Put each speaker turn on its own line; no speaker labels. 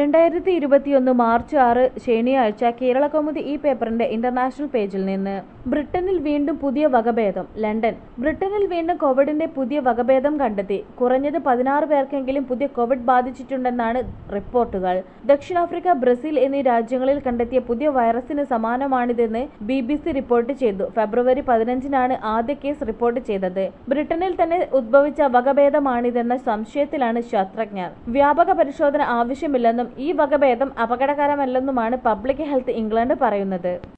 രണ്ടായിരത്തി ഇരുപത്തിയൊന്ന് മാർച്ച് ആറ് ശനിയാഴ്ച കേരളകൗമുദി ഈ പേപ്പറിന്റെ ഇന്റർനാഷണൽ പേജിൽ നിന്ന് ബ്രിട്ടനിൽ വീണ്ടും പുതിയ വകഭേദം ലണ്ടൻ ബ്രിട്ടനിൽ വീണ്ടും കോവിഡിന്റെ പുതിയ വകഭേദം കണ്ടെത്തി കുറഞ്ഞത് പതിനാറ് പേർക്കെങ്കിലും പുതിയ കോവിഡ് ബാധിച്ചിട്ടുണ്ടെന്നാണ് റിപ്പോർട്ടുകൾ ദക്ഷിണാഫ്രിക്ക ബ്രസീൽ എന്നീ രാജ്യങ്ങളിൽ കണ്ടെത്തിയ പുതിയ വൈറസിന് സമാനമാണിതെന്ന് ബി ബി സി റിപ്പോർട്ട് ചെയ്തു ഫെബ്രുവരി പതിനഞ്ചിനാണ് ആദ്യ കേസ് റിപ്പോർട്ട് ചെയ്തത് ബ്രിട്ടനിൽ തന്നെ ഉദ്ഭവിച്ച വകഭേദമാണിതെന്ന സംശയത്തിലാണ് ശാസ്ത്രജ്ഞർ വ്യാപക പരിശോധന ആവശ്യമില്ലെന്നും ഈ വകഭേദം അപകടകരമല്ലെന്നുമാണ് പബ്ലിക് ഹെൽത്ത് ഇംഗ്ലണ്ട് പറയുന്നത്